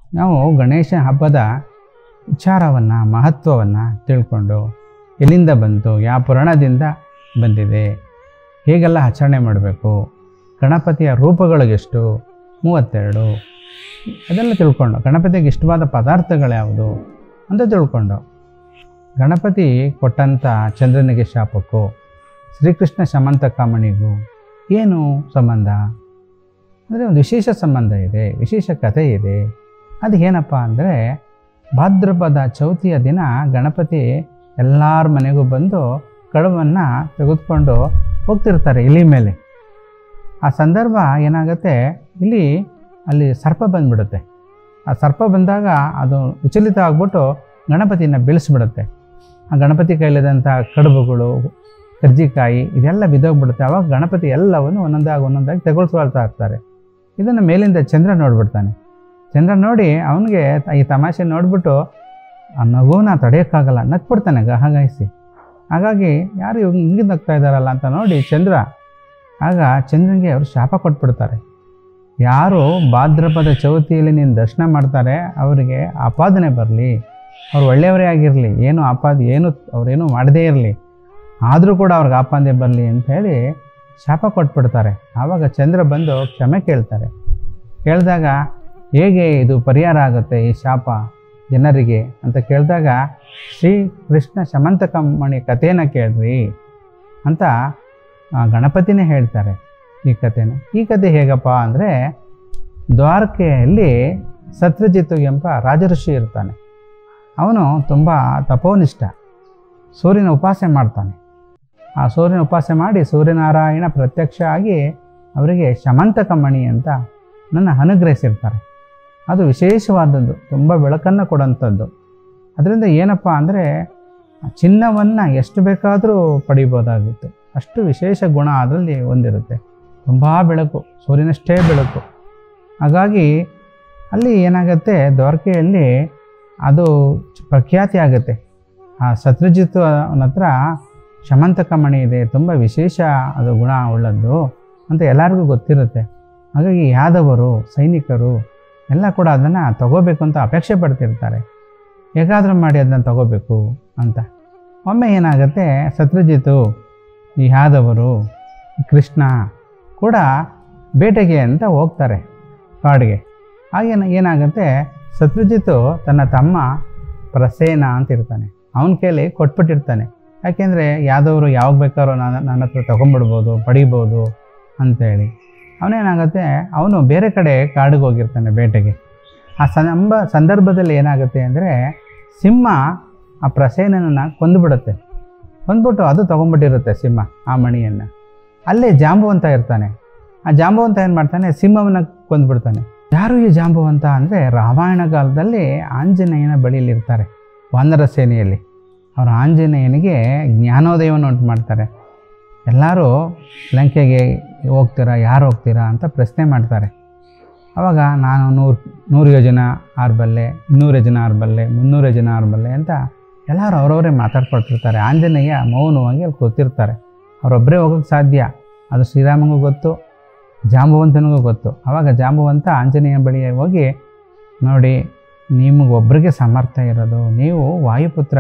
ನಾವು ಗಣೇಶ ಹಬ್ಬದ ವಿಚಾರವನ್ನು ಮಹತ್ವವನ್ನು ತಿಳ್ಕೊಂಡು ಎಲ್ಲಿಂದ ಬಂತು ಯಾವ ಪುರಾಣದಿಂದ ಬಂದಿದೆ ಹೇಗೆಲ್ಲ ಆಚರಣೆ ಮಾಡಬೇಕು ಗಣಪತಿಯ ರೂಪಗಳಿಗೆಷ್ಟು ಮೂವತ್ತೆರಡು ಅದೆಲ್ಲ ತಿಳ್ಕೊಂಡು ಗಣಪತಿಗೆ ಇಷ್ಟವಾದ ಪದಾರ್ಥಗಳ್ಯಾವುದು ಅಂತ ತಿಳ್ಕೊಂಡು ಗಣಪತಿ ಕೊಟ್ಟಂಥ ಚಂದ್ರನಿಗೆ ಶಾಪಕ್ಕೂ ಶ್ರೀಕೃಷ್ಣ ಶಮಂತ ಕಾಮಣಿಗೂ ಏನು ಸಂಬಂಧ ಅಂದರೆ ಒಂದು ವಿಶೇಷ ಸಂಬಂಧ ಇದೆ ವಿಶೇಷ ಕಥೆ ಇದೆ ಅದು ಏನಪ್ಪ ಅಂದರೆ ಭಾದ್ರಪದ ಚೌತಿಯ ದಿನ ಗಣಪತಿ ಎಲ್ಲರ ಮನೆಗೂ ಬಂದು ಕಡುಬನ್ನು ತೆಗೆದುಕೊಂಡು ಹೋಗ್ತಿರ್ತಾರೆ ಇಲಿ ಮೇಲೆ ಆ ಸಂದರ್ಭ ಏನಾಗುತ್ತೆ ಇಲ್ಲಿ ಅಲ್ಲಿ ಸರ್ಪ ಬಂದ್ಬಿಡುತ್ತೆ ಆ ಸರ್ಪ ಬಂದಾಗ ಅದು ವಿಚಲಿತ ಆಗ್ಬಿಟ್ಟು ಗಣಪತಿನ ಬೀಳಿಸ್ಬಿಡುತ್ತೆ ಆ ಗಣಪತಿ ಕೈಲಿದಂಥ ಕಡುಬುಗಳು ಕರ್ಜಿಕಾಯಿ ಇದೆಲ್ಲ ಬಿದ್ದೋಗ್ಬಿಡುತ್ತೆ ಅವಾಗ ಗಣಪತಿ ಎಲ್ಲವನ್ನು ಒಂದೊಂದಾಗಿ ಒಂದೊಂದಾಗಿ ತೆಗೊಳ್ಸ್ಕೊಳ್ತಾ ಇರ್ತಾರೆ ಇದನ್ನು ಮೇಲಿಂದ ಚಂದ್ರ ನೋಡ್ಬಿಡ್ತಾನೆ ಚಂದ್ರ ನೋಡಿ ಅವನಿಗೆ ಈ ತಮಾಷೆ ನೋಡ್ಬಿಟ್ಟು ಆ ನಗುವನ್ನ ತಡೆಯೋಕ್ಕಾಗಲ್ಲ ನಕ್ಬಿಡ್ತಾನೆ ಗಹಗಾಯಿಸಿ ಹಾಗಾಗಿ ಯಾರು ಇವ್ ಹಿಂಗೆ ನಗ್ತಾ ಇದ್ದಾರಲ್ಲ ಅಂತ ನೋಡಿ ಚಂದ್ರ ಆಗ ಚಂದ್ರನಿಗೆ ಅವರು ಶಾಪ ಕೊಟ್ಬಿಡ್ತಾರೆ ಯಾರು ಭಾದ್ರಪದ ಚೌತಿಯಲ್ಲಿ ನೀನು ದರ್ಶನ ಮಾಡ್ತಾರೆ ಅವರಿಗೆ ಆಪಾದನೆ ಬರಲಿ ಅವ್ರು ಒಳ್ಳೆಯವರೇ ಆಗಿರಲಿ ಏನು ಆಪಾದ ಏನು ಅವ್ರೇನು ಮಾಡದೇ ಇರಲಿ ಆದರೂ ಕೂಡ ಅವ್ರಿಗೆ ಆಪಾದನೆ ಬರಲಿ ಅಂತ ಹೇಳಿ ಶಾಪ ಕೊಟ್ಬಿಡ್ತಾರೆ ಆವಾಗ ಚಂದ್ರ ಬಂದು ಕ್ಷಮೆ ಕೇಳ್ತಾರೆ ಕೇಳಿದಾಗ ಹೇಗೆ ಇದು ಪರಿಹಾರ ಆಗುತ್ತೆ ಈ ಶಾಪ ಜನರಿಗೆ ಅಂತ ಕೇಳಿದಾಗ ಶ್ರೀ ಕೃಷ್ಣ ಶಮಂತಕಮ್ಮಣಿ ಕಥೆನ ಕೇಳ್ರಿ ಅಂತ ಆ ಗಣಪತಿನೇ ಹೇಳ್ತಾರೆ ಈ ಕಥೆನ ಈ ಕಥೆ ಹೇಗಪ್ಪ ಅಂದರೆ ದ್ವಾರಕೆಯಲ್ಲಿ ಸತ್ಯಜಿತ್ತು ಎಂಬ ರಾಜಋಷಿ ಇರ್ತಾನೆ ಅವನು ತುಂಬ ತಪೋನಿಷ್ಠ ಸೂರ್ಯನ ಉಪಾಸನೆ ಮಾಡ್ತಾನೆ ಆ ಸೂರ್ಯನ ಉಪಾಸನೆ ಮಾಡಿ ಸೂರ್ಯನಾರಾಯಣ ಪ್ರತ್ಯಕ್ಷ ಆಗಿ ಅವರಿಗೆ ಶಮಂತಕಮಣಿ ಅಂತ ನನ್ನ ಅನುಗ್ರಹಿಸಿರ್ತಾರೆ ಅದು ವಿಶೇಷವಾದದ್ದು ತುಂಬ ಬೆಳಕನ್ನು ಕೊಡೋಂಥದ್ದು ಅದರಿಂದ ಏನಪ್ಪ ಅಂದರೆ ಚಿನ್ನವನ್ನು ಎಷ್ಟು ಬೇಕಾದರೂ ಪಡಿಬೋದಾಗಿತ್ತು ಅಷ್ಟು ವಿಶೇಷ ಗುಣ ಅದರಲ್ಲಿ ಹೊಂದಿರುತ್ತೆ ತುಂಬ ಬೆಳಕು ಸೂರ್ಯನಷ್ಟೇ ಬೆಳಕು ಹಾಗಾಗಿ ಅಲ್ಲಿ ಏನಾಗುತ್ತೆ ದ್ವಾರಕೆಯಲ್ಲಿ ಅದು ಪ್ರಖ್ಯಾತಿ ಆಗುತ್ತೆ ಆ ಶತ್ರುಜಿತ್ ಅವನ ಹತ್ರ ಶಮಂತಕ ಮಣಿ ಇದೆ ತುಂಬ ವಿಶೇಷ ಅದು ಗುಣ ಉಳ್ಳದ್ದು ಅಂತ ಎಲ್ಲರಿಗೂ ಗೊತ್ತಿರುತ್ತೆ ಹಾಗಾಗಿ ಯಾದವರು ಸೈನಿಕರು ಎಲ್ಲ ಕೂಡ ಅದನ್ನು ತಗೋಬೇಕು ಅಂತ ಅಪೇಕ್ಷೆ ಪಡ್ತಿರ್ತಾರೆ ಹೇಗಾದರೂ ಮಾಡಿ ಅದನ್ನು ತಗೋಬೇಕು ಅಂತ ಒಮ್ಮೆ ಏನಾಗುತ್ತೆ ಶತ್ರುಜಿತು ಈ ಯಾದವರು ಕೃಷ್ಣ ಕೂಡ ಬೇಟೆಗೆ ಅಂತ ಹೋಗ್ತಾರೆ ಕಾಡಿಗೆ ಆಗೇನ ಏನಾಗುತ್ತೆ ಶತ್ರುಜಿತು ತನ್ನ ತಮ್ಮ ಪ್ರಸೇನ ಅಂತ ಇರ್ತಾನೆ ಅವನ ಕೈಲಿ ಕೊಟ್ಬಿಟ್ಟಿರ್ತಾನೆ ಯಾಕೆಂದರೆ ಯಾವ್ದವರು ಯಾವಾಗ ಬೇಕಾದ್ರೂ ನನ್ನ ನನ್ನ ಹತ್ರ ತೊಗೊಂಬಿಡ್ಬೋದು ಪಡಿಬೋದು ಅಂತೇಳಿ ಅವನೇನಾಗುತ್ತೆ ಅವನು ಬೇರೆ ಕಡೆ ಕಾಡಿಗೆ ಹೋಗಿರ್ತಾನೆ ಬೇಟೆಗೆ ಆ ಸಂಬ ಸಂದರ್ಭದಲ್ಲಿ ಏನಾಗುತ್ತೆ ಅಂದರೆ ಸಿಂಹ ಆ ಪ್ರಸೇನನನ್ನು ಕೊಂದುಬಿಡುತ್ತೆ ಕೊಂದ್ಬಿಟ್ಟು ಅದು ತೊಗೊಂಡ್ಬಿಟ್ಟಿರುತ್ತೆ ಸಿಂಹ ಆ ಮಣಿಯನ್ನು ಅಲ್ಲೇ ಜಾಂಬುವಂತ ಇರ್ತಾನೆ ಆ ಜಾಂಬುವಂತ ಏನು ಮಾಡ್ತಾನೆ ಸಿಂಹವನ್ನು ಕೊಂದ್ಬಿಡ್ತಾನೆ ಯಾರು ಈ ಜಾಂಬುವಂತ ಅಂದರೆ ರಾಮಾಯಣ ಕಾಲದಲ್ಲಿ ಆಂಜನೇಯನ ಬಳಿಯಲ್ಲಿ ಇರ್ತಾರೆ ವಾನರ ಸೇನೆಯಲ್ಲಿ ಅವರು ಆಂಜನೇಯನಿಗೆ ಜ್ಞಾನೋದಯವನ್ನು ಉಂಟು ಮಾಡ್ತಾರೆ ಎಲ್ಲರೂ ಲಂಕೆಗೆ ಹೋಗ್ತೀರಾ ಯಾರು ಹೋಗ್ತೀರಾ ಅಂತ ಪ್ರಶ್ನೆ ಮಾಡ್ತಾರೆ ಆವಾಗ ನಾನು ನೂರು ನೂರು ಯೋಜನ ಆರ್ಬಲ್ಲೆ ಇನ್ನೂರು ಯೋಜನ ಆರ್ಬಲ್ಲೆ ಮುನ್ನೂರು ಯೋಜನ ಆರ್ಬಲ್ಲೆ ಅಂತ ಎಲ್ಲರೂ ಅವರವರೇ ಮಾತಾಡ್ಕೊಳ್ತಿರ್ತಾರೆ ಆಂಜನೇಯ ಮೌನವಾಗಿ ಅಲ್ಲಿ ಕೂತಿರ್ತಾರೆ ಅವರೊಬ್ಬರೇ ಹೋಗೋಕ್ಕೆ ಸಾಧ್ಯ ಅದು ಶ್ರೀರಾಮನಿಗೂ ಗೊತ್ತು ಜಾಂಬುವಂತನಿಗೂ ಗೊತ್ತು ಆವಾಗ ಜಾಂಬುವಂತ ಆಂಜನೇಯ ಬಳಿ ಹೋಗಿ ನೋಡಿ ನಿಮಗೊಬ್ಬರಿಗೆ ಸಾಮರ್ಥ್ಯ ಇರೋದು ನೀವು ವಾಯುಪುತ್ರ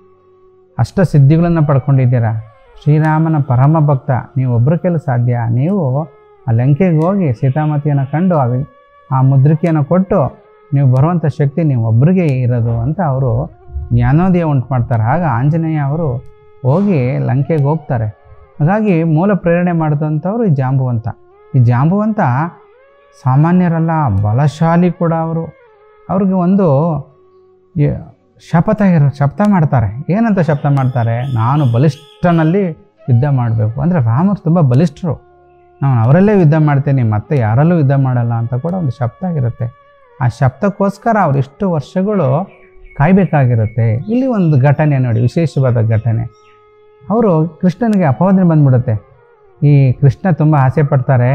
ಅಷ್ಟ ಸಿದ್ಧಿಗಳನ್ನು ಪಡ್ಕೊಂಡಿದ್ದೀರಾ ಶ್ರೀರಾಮನ ಪರಮ ಭಕ್ತ ನೀವು ಒಬ್ಬರ ಕೈಲಿ ಸಾಧ್ಯ ನೀವು ಆ ಲಂಕೆಗೆ ಹೋಗಿ ಸೀತಾಮತಿಯನ್ನು ಕಂಡು ಆ ವಿ- ಆ ಮುದ್ರಿಕೆಯನ್ನು ಕೊಟ್ಟು ನೀವು ಬರುವಂಥ ಶಕ್ತಿ ನೀವು ಒಬ್ಬರಿಗೆ ಇರೋದು ಅಂತ ಅವರು ಜ್ಞಾನೋದಯ ಉಂಟು ಮಾಡ್ತಾರೆ ಆಗ ಆಂಜನೇಯ ಅವರು ಹೋಗಿ ಲಂಕೆಗೆ ಹೋಗ್ತಾರೆ ಹಾಗಾಗಿ ಮೂಲ ಪ್ರೇರಣೆ ಮಾಡಿದಂಥವ್ರು ಈ ಜಾಂಬುವಂತ ಈ ಜಾಂಬುವಂತ ಸಾಮಾನ್ಯರಲ್ಲ ಬಲಶಾಲಿ ಕೂಡ ಅವರು ಅವ್ರಿಗೆ ಒಂದು ಈ ಶಪಥ ಇರ ಶಪಥ ಮಾಡ್ತಾರೆ ಏನಂತ ಶಪಥ ಮಾಡ್ತಾರೆ ನಾನು ಬಲಿಷ್ಠನಲ್ಲಿ ಯುದ್ಧ ಮಾಡಬೇಕು ಅಂದರೆ ರಾಮರು ತುಂಬ ಬಲಿಷ್ಠರು ನಾನು ಅವರಲ್ಲೇ ಯುದ್ಧ ಮಾಡ್ತೀನಿ ಮತ್ತೆ ಯಾರಲ್ಲೂ ಯುದ್ಧ ಮಾಡಲ್ಲ ಅಂತ ಕೂಡ ಒಂದು ಶಬ್ದ ಇರುತ್ತೆ ಆ ಶಬ್ದಕ್ಕೋಸ್ಕರ ಅವ್ರು ಇಷ್ಟು ವರ್ಷಗಳು ಕಾಯಬೇಕಾಗಿರುತ್ತೆ ಇಲ್ಲಿ ಒಂದು ಘಟನೆ ನೋಡಿ ವಿಶೇಷವಾದ ಘಟನೆ ಅವರು ಕೃಷ್ಣನಿಗೆ ಅಪವಾದನೆ ಬಂದ್ಬಿಡುತ್ತೆ ಈ ಕೃಷ್ಣ ತುಂಬ ಆಸೆ ಪಡ್ತಾರೆ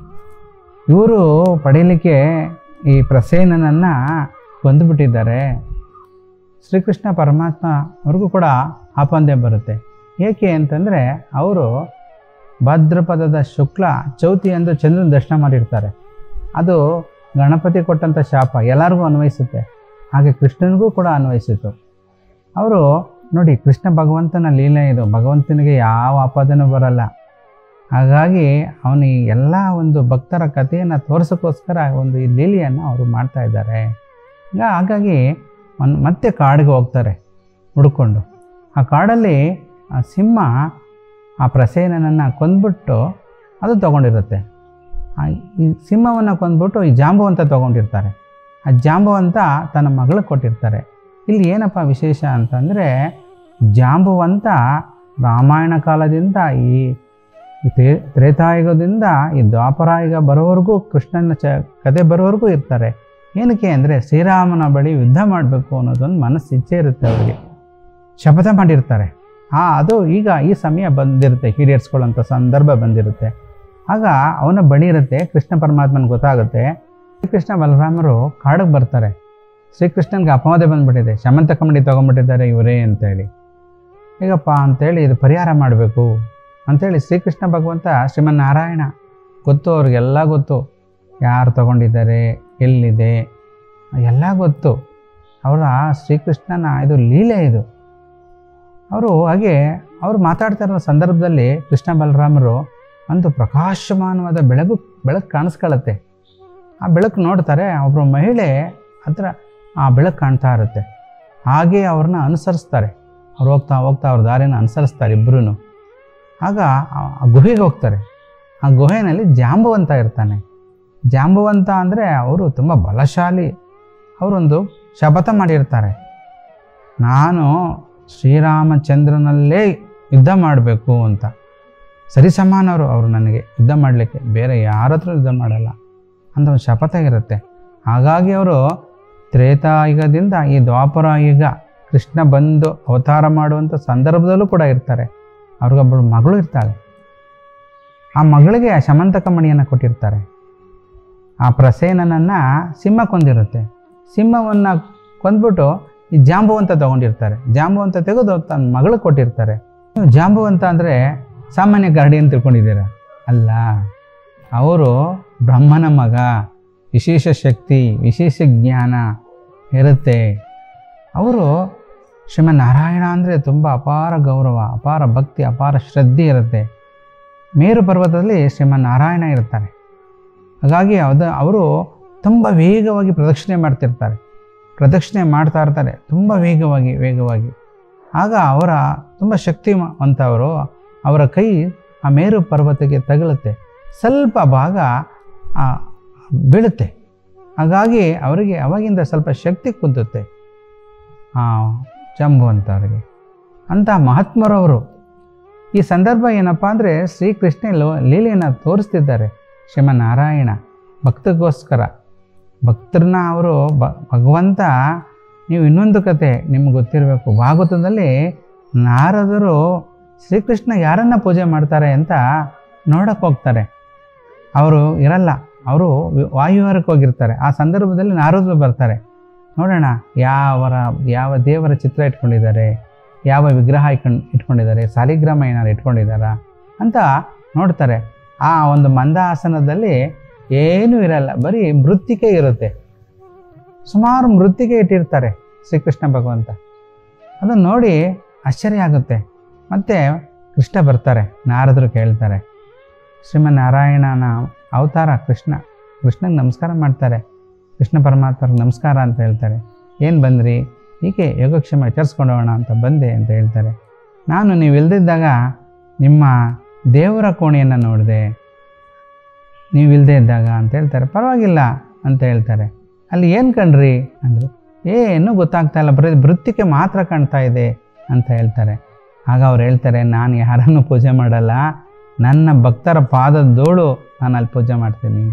ಇವರು ಪಡೀಲಿಕ್ಕೆ ಈ ಪ್ರಸೇನನನ್ನು ಕೊಂದುಬಿಟ್ಟಿದ್ದಾರೆ ಶ್ರೀಕೃಷ್ಣ ಪರಮಾತ್ಮ ಅವ್ರಿಗೂ ಕೂಡ ಆಪಂದೆ ಬರುತ್ತೆ ಏಕೆ ಅಂತಂದರೆ ಅವರು ಭಾದ್ರಪದದ ಶುಕ್ಲ ಚೌತಿ ಎಂದು ಚಂದ್ರನ ದರ್ಶನ ಮಾಡಿರ್ತಾರೆ ಅದು ಗಣಪತಿ ಕೊಟ್ಟಂಥ ಶಾಪ ಎಲ್ಲರಿಗೂ ಅನ್ವಯಿಸುತ್ತೆ ಹಾಗೆ ಕೃಷ್ಣನಿಗೂ ಕೂಡ ಅನ್ವಯಿಸಿತು ಅವರು ನೋಡಿ ಕೃಷ್ಣ ಭಗವಂತನ ಲೀಲೆ ಇದು ಭಗವಂತನಿಗೆ ಯಾವ ಆಪಾದನೂ ಬರಲ್ಲ ಹಾಗಾಗಿ ಅವನಿಗೆ ಎಲ್ಲ ಒಂದು ಭಕ್ತರ ಕಥೆಯನ್ನು ತೋರಿಸೋಕ್ಕೋಸ್ಕರ ಒಂದು ಈ ಲೀಲೆಯನ್ನು ಅವರು ಮಾಡ್ತಾ ಇದ್ದಾರೆ ಈಗ ಹಾಗಾಗಿ ಒನ್ ಮತ್ತೆ ಕಾಡಿಗೆ ಹೋಗ್ತಾರೆ ಹುಡ್ಕೊಂಡು ಆ ಕಾಡಲ್ಲಿ ಆ ಸಿಂಹ ಆ ಪ್ರಸೇನನನ್ನು ಕೊಂದ್ಬಿಟ್ಟು ಅದು ತಗೊಂಡಿರುತ್ತೆ ಆ ಈ ಸಿಂಹವನ್ನು ಕೊಂದ್ಬಿಟ್ಟು ಈ ಜಾಂಬವಂತ ತೊಗೊಂಡಿರ್ತಾರೆ ಆ ಜಾಂಬವಂತ ತನ್ನ ಮಗಳಿಗೆ ಕೊಟ್ಟಿರ್ತಾರೆ ಇಲ್ಲಿ ಏನಪ್ಪ ವಿಶೇಷ ಅಂತಂದರೆ ಜಾಂಬವಂತ ರಾಮಾಯಣ ಕಾಲದಿಂದ ಈ ಈ ತ್ರೇ- ತ್ರೇತಾಯುಗದಿಂದ ಈ ದ್ವಾಪರಾಯುಗ ಬರೋವರೆಗೂ ಕೃಷ್ಣನ ಚ ಕತೆ ಬರೋವರೆಗೂ ಇರ್ತಾರೆ ಏನಕ್ಕೆ ಅಂದರೆ ಶ್ರೀರಾಮನ ಬಳಿ ಯುದ್ಧ ಮಾಡಬೇಕು ಅನ್ನೋದೊಂದು ಮನಸ್ಸು ಇಚ್ಛೆ ಇರುತ್ತೆ ಅವರಿಗೆ ಶಪಥ ಮಾಡಿರ್ತಾರೆ ಆ ಅದು ಈಗ ಈ ಸಮಯ ಬಂದಿರುತ್ತೆ ಈಡೇರಿಸ್ಕೊಳ್ಳೋಂಥ ಸಂದರ್ಭ ಬಂದಿರುತ್ತೆ ಆಗ ಅವನ ಬಳಿ ಇರುತ್ತೆ ಕೃಷ್ಣ ಪರಮಾತ್ಮನ ಗೊತ್ತಾಗುತ್ತೆ ಶ್ರೀಕೃಷ್ಣ ಬಲರಾಮರು ಕಾಡಿಗೆ ಬರ್ತಾರೆ ಶ್ರೀಕೃಷ್ಣನಿಗೆ ಅಪವಾದ ಬಂದ್ಬಿಟ್ಟಿದೆ ಶಮಂತ ಕಮಡಿ ತೊಗೊಂಡ್ಬಿಟ್ಟಿದ್ದಾರೆ ಇವರೇ ಅಂತೇಳಿ ಹೇಗಪ್ಪ ಅಂತೇಳಿ ಇದು ಪರಿಹಾರ ಮಾಡಬೇಕು ಅಂಥೇಳಿ ಶ್ರೀಕೃಷ್ಣ ಭಗವಂತ ಶ್ರೀಮನ್ನಾರಾಯಣ ಗೊತ್ತು ಅವ್ರಿಗೆಲ್ಲ ಗೊತ್ತು ಯಾರು ತಗೊಂಡಿದ್ದಾರೆ ಎಲ್ಲಿದೆ ಎಲ್ಲ ಗೊತ್ತು ಅವರ ಶ್ರೀಕೃಷ್ಣನ ಇದು ಲೀಲೆ ಇದು ಅವರು ಹಾಗೆ ಅವರು ಮಾತಾಡ್ತಾ ಇರೋ ಸಂದರ್ಭದಲ್ಲಿ ಕೃಷ್ಣ ಬಲರಾಮರು ಒಂದು ಪ್ರಕಾಶಮಾನವಾದ ಬೆಳಕು ಬೆಳಕು ಕಾಣಿಸ್ಕೊಳ್ಳುತ್ತೆ ಆ ಬೆಳಕು ನೋಡ್ತಾರೆ ಒಬ್ಬರು ಮಹಿಳೆ ಹತ್ರ ಆ ಬೆಳಕು ಕಾಣ್ತಾ ಇರುತ್ತೆ ಹಾಗೆ ಅವ್ರನ್ನ ಅನುಸರಿಸ್ತಾರೆ ಅವ್ರು ಹೋಗ್ತಾ ಹೋಗ್ತಾ ಅವ್ರ ದಾರಿನ ಅನುಸರಿಸ್ತಾರೆ ಇಬ್ಬರೂ ಆಗ ಆ- ಆ ಗುಹೆಗೆ ಹೋಗ್ತಾರೆ ಆ ಗುಹೆಯಲ್ಲಿ ಜಾಂಬವಂತ ಇರ್ತಾನೆ ಜಾಂಬವಂತ ಅಂದರೆ ಅವರು ತುಂಬ ಬಲಶಾಲಿ ಅವರೊಂದು ಶಪಥ ಮಾಡಿರ್ತಾರೆ ನಾನು ಶ್ರೀರಾಮಚಂದ್ರನಲ್ಲೇ ಯುದ್ಧ ಮಾಡಬೇಕು ಅಂತ ಸರಿಸಮಾನವರು ಅವರು ನನಗೆ ಯುದ್ಧ ಮಾಡಲಿಕ್ಕೆ ಬೇರೆ ಯಾರ ಹತ್ರ ಯುದ್ಧ ಮಾಡಲ್ಲ ಅಂತ ಒಂದು ಶಪಥ ಇರುತ್ತೆ ಹಾಗಾಗಿ ಅವರು ತ್ರೇತಾಯುಗದಿಂದ ಈ ದ್ವಾಪರ ಯುಗ ಕೃಷ್ಣ ಬಂದು ಅವತಾರ ಮಾಡುವಂಥ ಸಂದರ್ಭದಲ್ಲೂ ಕೂಡ ಇರ್ತಾರೆ ಅವ್ರಿಗೊಬ್ಬಳು ಮಗಳು ಇರ್ತಾಳೆ ಆ ಮಗಳಿಗೆ ಆ ಶಮಂತಕ ಮಣಿಯನ್ನು ಕೊಟ್ಟಿರ್ತಾರೆ ಆ ಪ್ರಸೇನನನ್ನು ಸಿಂಹ ಕೊಂದಿರುತ್ತೆ ಸಿಂಹವನ್ನು ಕೊಂದ್ಬಿಟ್ಟು ಈ ಜಾಂಬುವಂತ ತಗೊಂಡಿರ್ತಾರೆ ಜಾಂಬುವಂತ ತೆಗೆದು ತನ್ನ ಮಗಳಿಗೆ ಕೊಟ್ಟಿರ್ತಾರೆ ನೀವು ಜಾಂಬುವಂತ ಅಂದರೆ ಸಾಮಾನ್ಯ ಗರಡಿ ಅಂತ ತಿಳ್ಕೊಂಡಿದ್ದೀರ ಅಲ್ಲ ಅವರು ಬ್ರಹ್ಮನ ಮಗ ವಿಶೇಷ ಶಕ್ತಿ ವಿಶೇಷ ಜ್ಞಾನ ಇರುತ್ತೆ ಅವರು ಶ್ರೀಮನ್ನಾರಾಯಣ ಅಂದರೆ ತುಂಬ ಅಪಾರ ಗೌರವ ಅಪಾರ ಭಕ್ತಿ ಅಪಾರ ಶ್ರದ್ಧೆ ಇರುತ್ತೆ ಮೇರು ಪರ್ವತದಲ್ಲಿ ಶ್ರೀಮನ್ನಾರಾಯಣ ಇರ್ತಾರೆ ಹಾಗಾಗಿ ಅದ ಅವರು ತುಂಬ ವೇಗವಾಗಿ ಪ್ರದಕ್ಷಿಣೆ ಮಾಡ್ತಿರ್ತಾರೆ ಪ್ರದಕ್ಷಿಣೆ ಮಾಡ್ತಾ ಇರ್ತಾರೆ ತುಂಬ ವೇಗವಾಗಿ ವೇಗವಾಗಿ ಆಗ ಅವರ ತುಂಬ ಶಕ್ತಿವಂತವರು ಅವರ ಕೈ ಆ ಮೇರು ಪರ್ವತಕ್ಕೆ ತಗುಲುತ್ತೆ ಸ್ವಲ್ಪ ಭಾಗ ಆ, ಬೀಳುತ್ತೆ ಹಾಗಾಗಿ ಅವರಿಗೆ ಅವಾಗಿಂದ ಸ್ವಲ್ಪ ಶಕ್ತಿ ಕುಂದುತ್ತೆ ಆ ಜಂಬು ಅಂತ ಅವರಿಗೆ ಅಂಥ ಮಹಾತ್ಮರವರು ಈ ಸಂದರ್ಭ ಏನಪ್ಪ ಅಂದರೆ ಶ್ರೀಕೃಷ್ಣ ಲೋ- ಲೀಲೆಯನ್ನು ತೋರಿಸ್ತಿದ್ದಾರೆ ಶ್ರೀಮನ್ನಾರಾಯಣ ಭಕ್ತಗೋಸ್ಕರ ಭಕ್ತರನ್ನ ಅವರು ಬ ಭಗವಂತ ನೀವು ಇನ್ನೊಂದು ಕತೆ ನಿಮ್ಗೆ ಗೊತ್ತಿರಬೇಕು ಭಾಗವತದಲ್ಲಿ ನಾರದರು ಶ್ರೀಕೃಷ್ಣ ಯಾರನ್ನ ಪೂಜೆ ಮಾಡ್ತಾರೆ ಅಂತ ನೋಡಕ್ಕೆ ಹೋಗ್ತಾರೆ ಅವರು ಇರಲ್ಲ ಅವರು ವಾಯುವರಕ್ಕೆ ಹೋಗಿರ್ತಾರೆ ಆ ಸಂದರ್ಭದಲ್ಲಿ ನಾರದರು ಬರ್ತಾರೆ ನೋಡೋಣ ಯಾವರ ಯಾವ ದೇವರ ಚಿತ್ರ ಇಟ್ಕೊಂಡಿದ್ದಾರೆ ಯಾವ ವಿಗ್ರಹ ಇಟ್ಕೊಂಡು ಇಟ್ಕೊಂಡಿದ್ದಾರೆ ಸಾಲಿಗ್ರಾಮ ಏನಾರು ಇಟ್ಕೊಂಡಿದ್ದಾರಾ ಅಂತ ನೋಡ್ತಾರೆ ಆ ಒಂದು ಮಂದಾಸನದಲ್ಲಿ ಏನೂ ಇರಲ್ಲ ಬರೀ ಮೃತ್ತಿಕೆ ಇರುತ್ತೆ ಸುಮಾರು ಮೃತ್ತಿಗೆ ಇಟ್ಟಿರ್ತಾರೆ ಶ್ರೀಕೃಷ್ಣ ಭಗವಂತ ಅದನ್ನು ನೋಡಿ ಆಶ್ಚರ್ಯ ಆಗುತ್ತೆ ಮತ್ತು ಕೃಷ್ಣ ಬರ್ತಾರೆ ನಾರದರು ಕೇಳ್ತಾರೆ ಶ್ರೀಮನ್ನಾರಾಯಣನ ಅವತಾರ ಕೃಷ್ಣ ಕೃಷ್ಣಗೆ ನಮಸ್ಕಾರ ಮಾಡ್ತಾರೆ ಕೃಷ್ಣ ಪರಮಾತ್ಮರಿಗೆ ನಮಸ್ಕಾರ ಅಂತ ಹೇಳ್ತಾರೆ ಏನು ಬಂದ್ರಿ ಹೀಗೆ ಯೋಗಕ್ಷೇಮ ವಿಚಾರಿಸ್ಕೊಂಡೋಣ ಅಂತ ಬಂದೆ ಅಂತ ಹೇಳ್ತಾರೆ ನಾನು ನೀವು ಇಲ್ದಿದ್ದಾಗ ನಿಮ್ಮ ದೇವರ ಕೋಣೆಯನ್ನು ನೋಡಿದೆ ನೀವು ಇಲ್ಲದೆ ಇದ್ದಾಗ ಅಂತ ಹೇಳ್ತಾರೆ ಪರವಾಗಿಲ್ಲ ಅಂತ ಹೇಳ್ತಾರೆ ಅಲ್ಲಿ ಏನು ಕಂಡ್ರಿ ಅಂದರು ಏನು ಗೊತ್ತಾಗ್ತಾ ಇಲ್ಲ ಬರೀ ವೃತ್ತಿಗೆ ಮಾತ್ರ ಕಾಣ್ತಾ ಇದೆ ಅಂತ ಹೇಳ್ತಾರೆ ಆಗ ಅವ್ರು ಹೇಳ್ತಾರೆ ನಾನು ಯಾರನ್ನು ಪೂಜೆ ಮಾಡಲ್ಲ ನನ್ನ ಭಕ್ತರ ಪಾದದೋಳು ನಾನು ಅಲ್ಲಿ ಪೂಜೆ ಮಾಡ್ತೀನಿ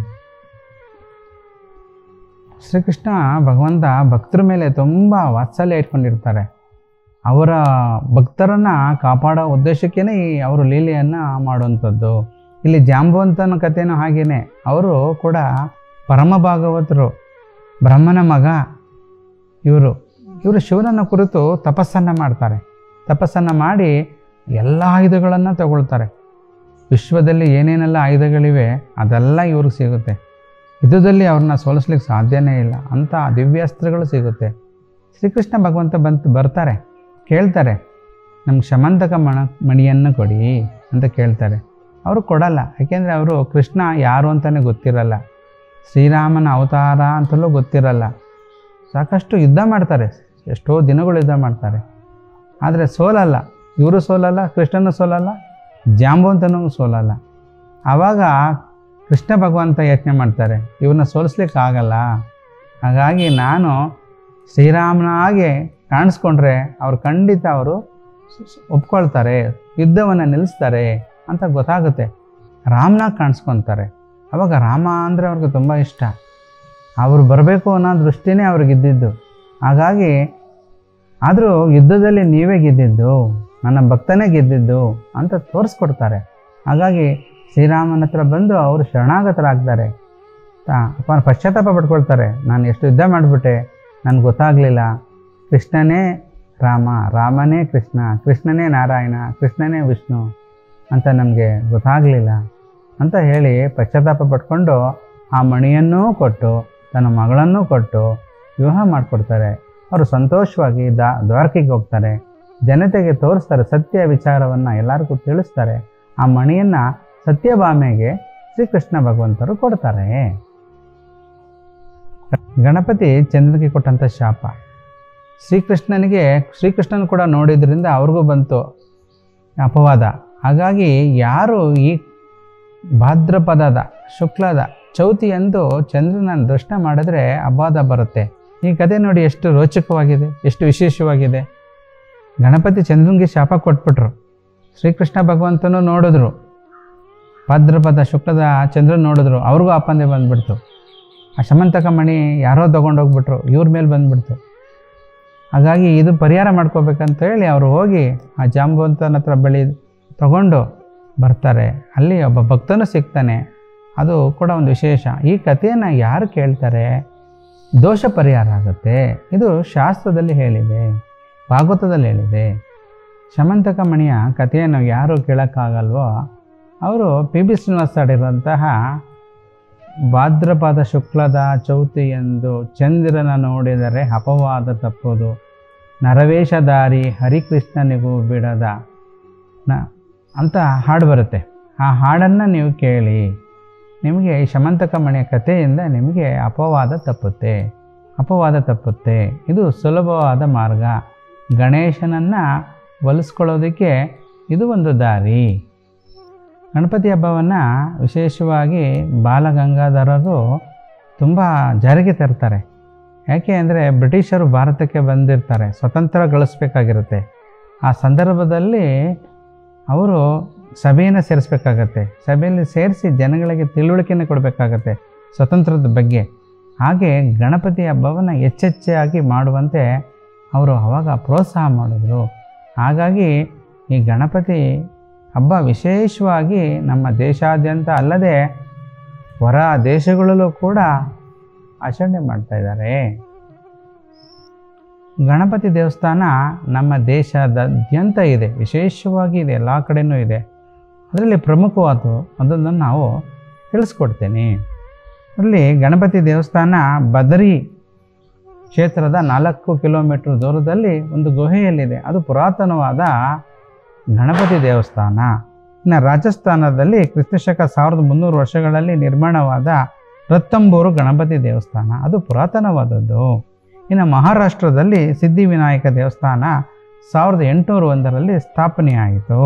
ಶ್ರೀಕೃಷ್ಣ ಭಗವಂತ ಭಕ್ತರ ಮೇಲೆ ತುಂಬ ವಾತ್ಸಲ್ಯ ಇಟ್ಕೊಂಡಿರ್ತಾರೆ ಅವರ ಭಕ್ತರನ್ನು ಕಾಪಾಡೋ ಉದ್ದೇಶಕ್ಕೇ ಈ ಅವರು ಲೀಲೆಯನ್ನು ಮಾಡುವಂಥದ್ದು ಇಲ್ಲಿ ಜಾಂಬವಂತನ ಕಥೆನೂ ಹಾಗೇನೆ ಅವರು ಕೂಡ ಪರಮ ಭಾಗವತರು ಬ್ರಹ್ಮನ ಮಗ ಇವರು ಇವರು ಶಿವನನ್ನು ಕುರಿತು ತಪಸ್ಸನ್ನು ಮಾಡ್ತಾರೆ ತಪಸ್ಸನ್ನು ಮಾಡಿ ಎಲ್ಲ ಆಯುಧಗಳನ್ನು ತಗೊಳ್ತಾರೆ ವಿಶ್ವದಲ್ಲಿ ಏನೇನೆಲ್ಲ ಆಯುಧಗಳಿವೆ ಅದೆಲ್ಲ ಇವ್ರಿಗೆ ಸಿಗುತ್ತೆ ಯುದ್ಧದಲ್ಲಿ ಅವ್ರನ್ನ ಸೋಲಿಸ್ಲಿಕ್ಕೆ ಸಾಧ್ಯನೇ ಇಲ್ಲ ಅಂಥ ದಿವ್ಯಾಸ್ತ್ರಗಳು ಸಿಗುತ್ತೆ ಶ್ರೀಕೃಷ್ಣ ಭಗವಂತ ಬಂತು ಬರ್ತಾರೆ ಕೇಳ್ತಾರೆ ನಮ್ಗೆ ಶಮಂತಕ ಮಣ ಮಣಿಯನ್ನು ಕೊಡಿ ಅಂತ ಕೇಳ್ತಾರೆ ಅವರು ಕೊಡಲ್ಲ ಯಾಕೆಂದರೆ ಅವರು ಕೃಷ್ಣ ಯಾರು ಅಂತಲೇ ಗೊತ್ತಿರಲ್ಲ ಶ್ರೀರಾಮನ ಅವತಾರ ಅಂತಲೂ ಗೊತ್ತಿರಲ್ಲ ಸಾಕಷ್ಟು ಯುದ್ಧ ಮಾಡ್ತಾರೆ ಎಷ್ಟೋ ದಿನಗಳು ಯುದ್ಧ ಮಾಡ್ತಾರೆ ಆದರೆ ಸೋಲಲ್ಲ ಇವರು ಸೋಲಲ್ಲ ಕೃಷ್ಣನೂ ಸೋಲಲ್ಲ ಜಾಂಬವಂತನೂ ಸೋಲಲ್ಲ ಆವಾಗ ಕೃಷ್ಣ ಭಗವಂತ ಯೋಚನೆ ಮಾಡ್ತಾರೆ ಇವ್ರನ್ನ ಸೋಲಿಸ್ಲಿಕ್ಕೆ ಆಗಲ್ಲ ಹಾಗಾಗಿ ನಾನು ಶ್ರೀರಾಮನಾಗೆ ಕಾಣಿಸ್ಕೊಂಡ್ರೆ ಅವ್ರು ಖಂಡಿತ ಅವರು ಒಪ್ಕೊಳ್ತಾರೆ ಯುದ್ಧವನ್ನು ನಿಲ್ಲಿಸ್ತಾರೆ ಅಂತ ಗೊತ್ತಾಗುತ್ತೆ ರಾಮನಾಗಿ ಕಾಣಿಸ್ಕೊತಾರೆ ಅವಾಗ ರಾಮ ಅಂದರೆ ಅವ್ರಿಗೆ ತುಂಬ ಇಷ್ಟ ಅವರು ಬರಬೇಕು ಅನ್ನೋ ದೃಷ್ಟಿನೇ ಅವ್ರಿಗೆ ಇದ್ದಿದ್ದು ಹಾಗಾಗಿ ಆದರೂ ಯುದ್ಧದಲ್ಲಿ ನೀವೇ ಗೆದ್ದಿದ್ದು ನನ್ನ ಭಕ್ತನೇ ಗೆದ್ದಿದ್ದು ಅಂತ ತೋರಿಸ್ಕೊಡ್ತಾರೆ ಹಾಗಾಗಿ ಶ್ರೀರಾಮನ ಹತ್ರ ಬಂದು ಅವರು ಶರಣಾಗತರಾಗ್ತಾರೆ ತಾ- ಅಪ್ಪ ಪಶ್ಚಾತ್ತಾಪ ಪಡ್ಕೊಳ್ತಾರೆ ನಾನು ಎಷ್ಟು ಯುದ್ಧ ಮಾಡಿಬಿಟ್ಟೆ ನನಗೆ ಗೊತ್ತಾಗಲಿಲ್ಲ ಕೃಷ್ಣನೇ ರಾಮ ರಾಮನೇ ಕೃಷ್ಣ ಕೃಷ್ಣನೇ ನಾರಾಯಣ ಕೃಷ್ಣನೇ ವಿಷ್ಣು ಅಂತ ನಮಗೆ ಗೊತ್ತಾಗಲಿಲ್ಲ ಅಂತ ಹೇಳಿ ಪಶ್ಚಾತ್ತಾಪ ಪಡ್ಕೊಂಡು ಆ ಮಣಿಯನ್ನೂ ಕೊಟ್ಟು ತನ್ನ ಮಗಳನ್ನೂ ಕೊಟ್ಟು ವಿವಾಹ ಮಾಡಿಕೊಡ್ತಾರೆ ಅವರು ಸಂತೋಷವಾಗಿ ದಾ ದ್ವಾರಕೆಗೆ ಹೋಗ್ತಾರೆ ಜನತೆಗೆ ತೋರಿಸ್ತಾರೆ ಸತ್ಯ ವಿಚಾರವನ್ನು ಎಲ್ಲರಿಗೂ ತಿಳಿಸ್ತಾರೆ ಆ ಮಣಿಯನ್ನು ಸತ್ಯಭಾಮೆಗೆ ಶ್ರೀಕೃಷ್ಣ ಭಗವಂತರು ಕೊಡ್ತಾರೆ ಗಣಪತಿ ಚಂದ್ರನಿಗೆ ಕೊಟ್ಟಂಥ ಶಾಪ ಶ್ರೀಕೃಷ್ಣನಿಗೆ ಶ್ರೀಕೃಷ್ಣನ ಕೂಡ ನೋಡಿದ್ರಿಂದ ಅವ್ರಿಗೂ ಬಂತು ಅಪವಾದ ಹಾಗಾಗಿ ಯಾರು ಈ ಭಾದ್ರಪದದ ಶುಕ್ಲದ ಚೌತಿಯಂದು ಚಂದ್ರನ ದರ್ಶನ ಮಾಡಿದ್ರೆ ಅಪವಾದ ಬರುತ್ತೆ ಈ ಕಥೆ ನೋಡಿ ಎಷ್ಟು ರೋಚಕವಾಗಿದೆ ಎಷ್ಟು ವಿಶೇಷವಾಗಿದೆ ಗಣಪತಿ ಚಂದ್ರನಿಗೆ ಶಾಪ ಕೊಟ್ಬಿಟ್ರು ಶ್ರೀಕೃಷ್ಣ ಭಗವಂತನು ನೋಡಿದ್ರು ಭಾದ್ರಪದ ಶುಕ್ಲದ ಚಂದ್ರನ್ ನೋಡಿದ್ರು ಅವ್ರಿಗೂ ಆಪಂದೆ ಬಂದ್ಬಿಡ್ತು ಆ ಶಮಂತಕ ಮಣಿ ಯಾರೋ ತೊಗೊಂಡೋಗ್ಬಿಟ್ರು ಇವ್ರ ಮೇಲೆ ಬಂದ್ಬಿಡ್ತು ಹಾಗಾಗಿ ಇದು ಪರಿಹಾರ ಮಾಡ್ಕೋಬೇಕಂತ ಹೇಳಿ ಅವರು ಹೋಗಿ ಆ ಜಾಂಬವಂತನ ಹತ್ರ ಬಳಿ ತಗೊಂಡು ಬರ್ತಾರೆ ಅಲ್ಲಿ ಒಬ್ಬ ಭಕ್ತನೂ ಸಿಗ್ತಾನೆ ಅದು ಕೂಡ ಒಂದು ವಿಶೇಷ ಈ ಕಥೆಯನ್ನು ಯಾರು ಕೇಳ್ತಾರೆ ದೋಷ ಪರಿಹಾರ ಆಗುತ್ತೆ ಇದು ಶಾಸ್ತ್ರದಲ್ಲಿ ಹೇಳಿದೆ ಭಾಗವತದಲ್ಲಿ ಹೇಳಿದೆ ಶಮಂತಕ ಮಣಿಯ ಕಥೆಯನ್ನು ಯಾರು ಕೇಳೋಕ್ಕಾಗಲ್ವೋ ಅವರು ಪಿ ಬಿ ಶ್ರೀನಿವಾಸ ಆಡಿರುವಂತಹ ಭಾದ್ರಪದ ಶುಕ್ಲದ ಚೌತಿ ಎಂದು ಚಂದ್ರನ ನೋಡಿದರೆ ಅಪವಾದ ತಪ್ಪುದು ನರವೇಶಧಾರಿ ಹರಿಕೃಷ್ಣನಿಗೂ ಬಿಡದ ನ ಅಂತ ಹಾಡು ಬರುತ್ತೆ ಆ ಹಾಡನ್ನು ನೀವು ಕೇಳಿ ನಿಮಗೆ ಈ ಶಮಂತಕ ಮಣಿಯ ಕಥೆಯಿಂದ ನಿಮಗೆ ಅಪವಾದ ತಪ್ಪುತ್ತೆ ಅಪವಾದ ತಪ್ಪುತ್ತೆ ಇದು ಸುಲಭವಾದ ಮಾರ್ಗ ಗಣೇಶನನ್ನು ಒಲಿಸ್ಕೊಳ್ಳೋದಕ್ಕೆ ಇದು ಒಂದು ದಾರಿ ಗಣಪತಿ ಹಬ್ಬವನ್ನು ವಿಶೇಷವಾಗಿ ಬಾಲಗಂಗಾಧರರು ತುಂಬ ಜಾರಿಗೆ ತರ್ತಾರೆ ಯಾಕೆ ಅಂದರೆ ಬ್ರಿಟಿಷರು ಭಾರತಕ್ಕೆ ಬಂದಿರ್ತಾರೆ ಸ್ವತಂತ್ರ ಗಳಿಸ್ಬೇಕಾಗಿರುತ್ತೆ ಆ ಸಂದರ್ಭದಲ್ಲಿ ಅವರು ಸಭೆಯನ್ನು ಸೇರಿಸ್ಬೇಕಾಗತ್ತೆ ಸಭೆಯಲ್ಲಿ ಸೇರಿಸಿ ಜನಗಳಿಗೆ ತಿಳುವಳಿಕೆಯನ್ನು ಕೊಡಬೇಕಾಗತ್ತೆ ಸ್ವತಂತ್ರದ ಬಗ್ಗೆ ಹಾಗೆ ಗಣಪತಿ ಹಬ್ಬವನ್ನು ಹೆಚ್ಚೆಚ್ಚಾಗಿ ಮಾಡುವಂತೆ ಅವರು ಅವಾಗ ಪ್ರೋತ್ಸಾಹ ಮಾಡಿದ್ರು ಹಾಗಾಗಿ ಈ ಗಣಪತಿ ಹಬ್ಬ ವಿಶೇಷವಾಗಿ ನಮ್ಮ ದೇಶಾದ್ಯಂತ ಅಲ್ಲದೆ ಹೊರ ದೇಶಗಳಲ್ಲೂ ಕೂಡ ಆಚರಣೆ ಮಾಡ್ತಾ ಇದ್ದಾರೆ ಗಣಪತಿ ದೇವಸ್ಥಾನ ನಮ್ಮ ದೇಶದಾದ್ಯಂತ ಇದೆ ವಿಶೇಷವಾಗಿ ಇದೆ ಎಲ್ಲ ಕಡೆನೂ ಇದೆ ಅದರಲ್ಲಿ ಪ್ರಮುಖವಾದ ಅದನ್ನು ನಾವು ತಿಳಿಸ್ಕೊಡ್ತೇನೆ ಅದರಲ್ಲಿ ಗಣಪತಿ ದೇವಸ್ಥಾನ ಬದರಿ ಕ್ಷೇತ್ರದ ನಾಲ್ಕು ಕಿಲೋಮೀಟರ್ ದೂರದಲ್ಲಿ ಒಂದು ಗುಹೆಯಲ್ಲಿದೆ ಅದು ಪುರಾತನವಾದ ಗಣಪತಿ ದೇವಸ್ಥಾನ ಇನ್ನು ರಾಜಸ್ಥಾನದಲ್ಲಿ ಕ್ರಿಸ್ತಶಕ ಸಾವಿರದ ಮುನ್ನೂರು ವರ್ಷಗಳಲ್ಲಿ ನಿರ್ಮಾಣವಾದ ರತ್ತಂಬೂರು ಗಣಪತಿ ದೇವಸ್ಥಾನ ಅದು ಪುರಾತನವಾದದ್ದು ಇನ್ನು ಮಹಾರಾಷ್ಟ್ರದಲ್ಲಿ ಸಿದ್ಧಿವಿನಾಯಕ ದೇವಸ್ಥಾನ ಸಾವಿರದ ಎಂಟುನೂರ ಒಂದರಲ್ಲಿ ಸ್ಥಾಪನೆಯಾಯಿತು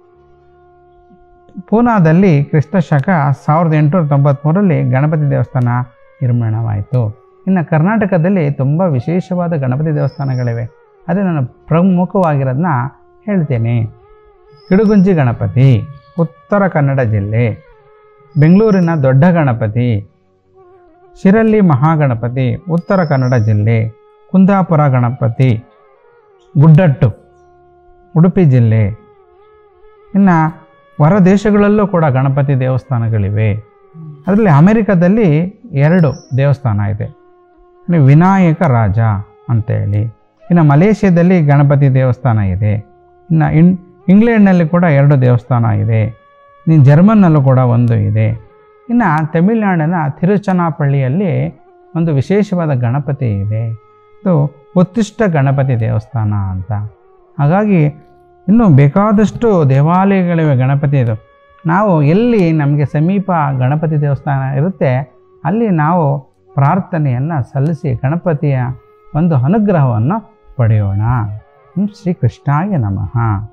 ಪೂನಾದಲ್ಲಿ ಕ್ರಿಸ್ತಶಕ ಸಾವಿರದ ಎಂಟುನೂರ ತೊಂಬತ್ತ್ಮೂರರಲ್ಲಿ ಗಣಪತಿ ದೇವಸ್ಥಾನ ನಿರ್ಮಾಣವಾಯಿತು ಇನ್ನು ಕರ್ನಾಟಕದಲ್ಲಿ ತುಂಬ ವಿಶೇಷವಾದ ಗಣಪತಿ ದೇವಸ್ಥಾನಗಳಿವೆ ಅದೇ ನಾನು ಪ್ರಮುಖವಾಗಿರೋದನ್ನ ಹೇಳ್ತೇನೆ ಕಿಡುಗುಂಜಿ ಗಣಪತಿ ಉತ್ತರ ಕನ್ನಡ ಜಿಲ್ಲೆ ಬೆಂಗಳೂರಿನ ದೊಡ್ಡ ಗಣಪತಿ ಶಿರಳ್ಳಿ ಮಹಾಗಣಪತಿ ಉತ್ತರ ಕನ್ನಡ ಜಿಲ್ಲೆ ಕುಂದಾಪುರ ಗಣಪತಿ ಗುಡ್ಡಟ್ಟು ಉಡುಪಿ ಜಿಲ್ಲೆ ಇನ್ನು ಹೊರ ದೇಶಗಳಲ್ಲೂ ಕೂಡ ಗಣಪತಿ ದೇವಸ್ಥಾನಗಳಿವೆ ಅದರಲ್ಲಿ ಅಮೆರಿಕದಲ್ಲಿ ಎರಡು ದೇವಸ್ಥಾನ ಇದೆ ಇನ್ನು ವಿನಾಯಕ ರಾಜ ಅಂತೇಳಿ ಇನ್ನು ಮಲೇಷ್ಯಾದಲ್ಲಿ ಗಣಪತಿ ದೇವಸ್ಥಾನ ಇದೆ ಇನ್ನು ಇನ್ ಇಂಗ್ಲೆಂಡ್ನಲ್ಲಿ ಕೂಡ ಎರಡು ದೇವಸ್ಥಾನ ಇದೆ ಇನ್ನು ಜರ್ಮನ್ನಲ್ಲೂ ಕೂಡ ಒಂದು ಇದೆ ಇನ್ನು ತಮಿಳುನಾಡಿನ ತಿರುಚನಾಪಳ್ಳಿಯಲ್ಲಿ ಒಂದು ವಿಶೇಷವಾದ ಗಣಪತಿ ಇದೆ ಇದು ಉತ್ತಿಷ್ಟ ಗಣಪತಿ ದೇವಸ್ಥಾನ ಅಂತ ಹಾಗಾಗಿ ಇನ್ನೂ ಬೇಕಾದಷ್ಟು ದೇವಾಲಯಗಳಿವೆ ಗಣಪತಿದು ನಾವು ಎಲ್ಲಿ ನಮಗೆ ಸಮೀಪ ಗಣಪತಿ ದೇವಸ್ಥಾನ ಇರುತ್ತೆ ಅಲ್ಲಿ ನಾವು ಪ್ರಾರ್ಥನೆಯನ್ನು ಸಲ್ಲಿಸಿ ಗಣಪತಿಯ ಒಂದು ಅನುಗ್ರಹವನ್ನು ಪಡೆಯೋಣ ಹ್ಮ್, ಶ್ರೀ ಕೃಷ್ಣಾಯ ನಮಃ